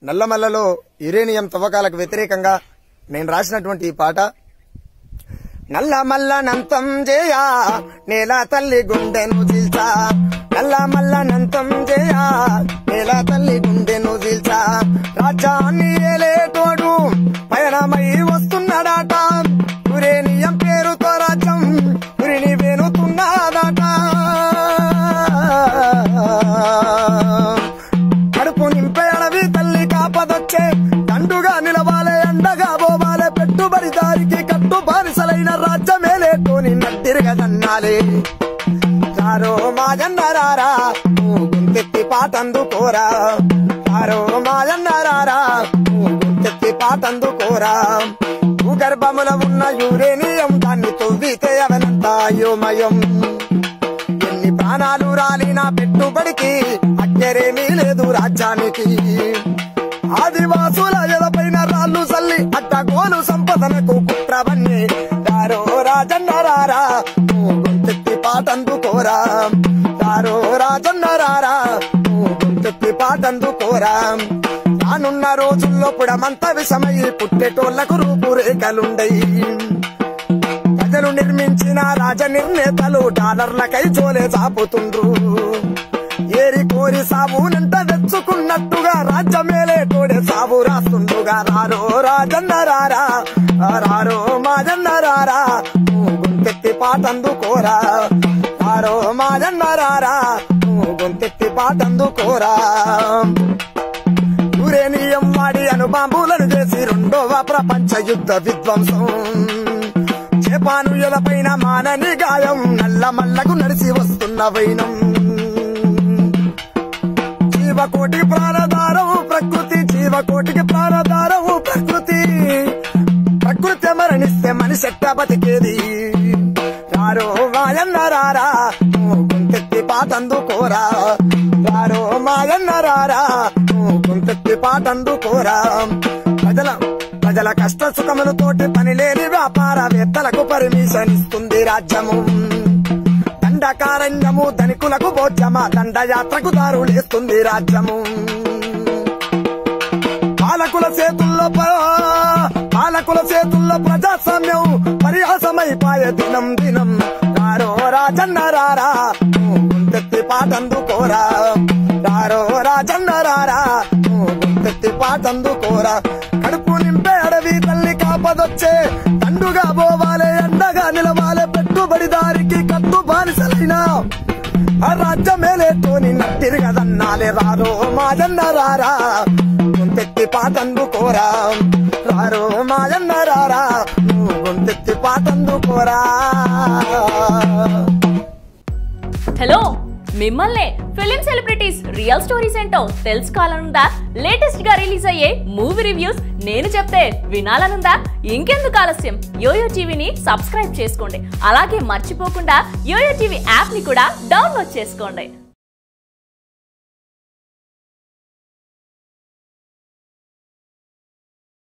నల్లమల్లలో uranium తవ్వకాలకు వ్యతిరేకంగా నేను రాసినటువంటి ఈ పాట నల్ల మల్ల నంతం చేయా నేల తల్లి గుండెను చీల్చా నల్ల మల్ల నంతం చేయా నేల తల్లి గుండెను చీల్చా రాజ్యాన్ని ఏలేటోడు పయనమై వస్తున్నాడట యురేనియం పేరుతో రాజ్యం ఉరిని వేనుతున్నాడట కడుపు నింపే అడవి తల్లి కాపదొచ్చే దండుగా నిలవాలే అండగా పోవాలే పెట్టుబడిదారికి కట్టు బానిసలైన రాజ్యమేలేటోని నట్టిరగదన్నాలే చారో మాజన్నరారా గుంతెత్తి పాటందుకోరా చారో మాజన్నరారా గుంతెత్తి పాటందుకోరా భూగర్భముల ఉన్న యురేనియం దాన్ని తొవ్వితే అవనంత అయోమయం ఎన్ని ప్రాణాలు రాలినా పెట్టుబడికి అక్కరేమీ లేదు రాజ్యానికి ఆదివాసుల ఎలపైన రాళ్ళు సల్లి అట్టగోలు సంపదనకు కుట్రవన్నీ దారో రాజన్న రారా నువ్వు గొంతెత్తి పాటందుకోరా దారో రాజన్న రారా నువ్వు గొంతెత్తి పాటందుకోరా రానున్న రోజుల్లో పుడమంత విషమై పుట్టేటోళ్లకు రూపురేఖలుండయి ప్రజలు నిర్మించిన రాజ నిర్ణేతలు డాలర్లకై జోలే చాపుతుండ్రు ఏరి కోరి సాబునంట తెచ్చుకున్నట్టుగా రాజ్యమేలే తోడే సాబు రాస్తుండుగా రారో రాజన్న రారా ఆ రారో మాజన్న రారా నువ్వు గొంతెత్తి పాటందుకోరా రారో మాజన్న రారా నువ్వు గొంతెత్తి పాటందుకోరా యురేనియం వాడి అణుబాంబులను చేసి రెండవ ప్రపంచ యుద్ధ విధ్వంసం జపాను పైన మానని గాయం నల్ల మల్లకు నడిచి వస్తున్న వైనం జీవకోటి ప్రాణధారం ప్రకృతి జీవకోటికి ప్రాణధారం ప్రకృతి ప్రకృతి మరణిస్తే మనిషి ఎట్టా బతికేది రారో మాయన్న రారా నువ్వు గొంతెత్తి పాటందుకోరా రారో మాయన్న రారా నువ్వు గొంతెత్తి పాటందుకోరా ప్రజల ప్రజల కష్ట సుఖములతోటి పని లేని వ్యాపారవేత్తలకు పర్మిషన్ ఇస్తుంది రాజ్యము దండకారణ్యము ధనికులకు భోజ్యమా దండయాత్రకు దారులేస్తుంది రాజ్యము పాలకుల చేతుల్లో ప- పాలకుల చేతుల్లో ప్రజాస్వామ్యం పరిహాసమైపాయే దినం దినం రారో రాజన్న రారా నువ్వు గుంతెత్తి పాటందుకోరా రారో రాజన్న రారా నువ్వు గుంతెత్తి పాటందుకోరా కడుపు నింపే అడవి తల్లి కాపదొచ్చే తండుగా పోవాలే అండగా నిలవాలే పెట్టుబడిదారికి కట్టు బానిసలైనా ఆ రాజ్యమేలేతోని నట్టిరగదన్నాలే రారో మాజన్న రారా గొంతెత్తి పాటందుకోరా రారో మాజన్న రారా నువ్వు గొంతెత్తి పాటందుకోరా హలో మిమ్మల్నే ఫిలిం సెలబ్రిటీస్ రియల్ స్టోరీస్ ఏంటో తెలుసుకోవాలనుందా లేటెస్ట్ గా రిలీజ్ అయ్యే మూవీ రివ్యూస్ నేను చెప్తే వినాలనుందా ఇంకెందుకు ఆలస్యం యోయో టీవీని సబ్స్క్రైబ్ చేసుకోండి అలాగే మర్చిపోకుండా యోయో టీవీ యాప్ ని కూడా డౌన్లోడ్ చేసుకోండి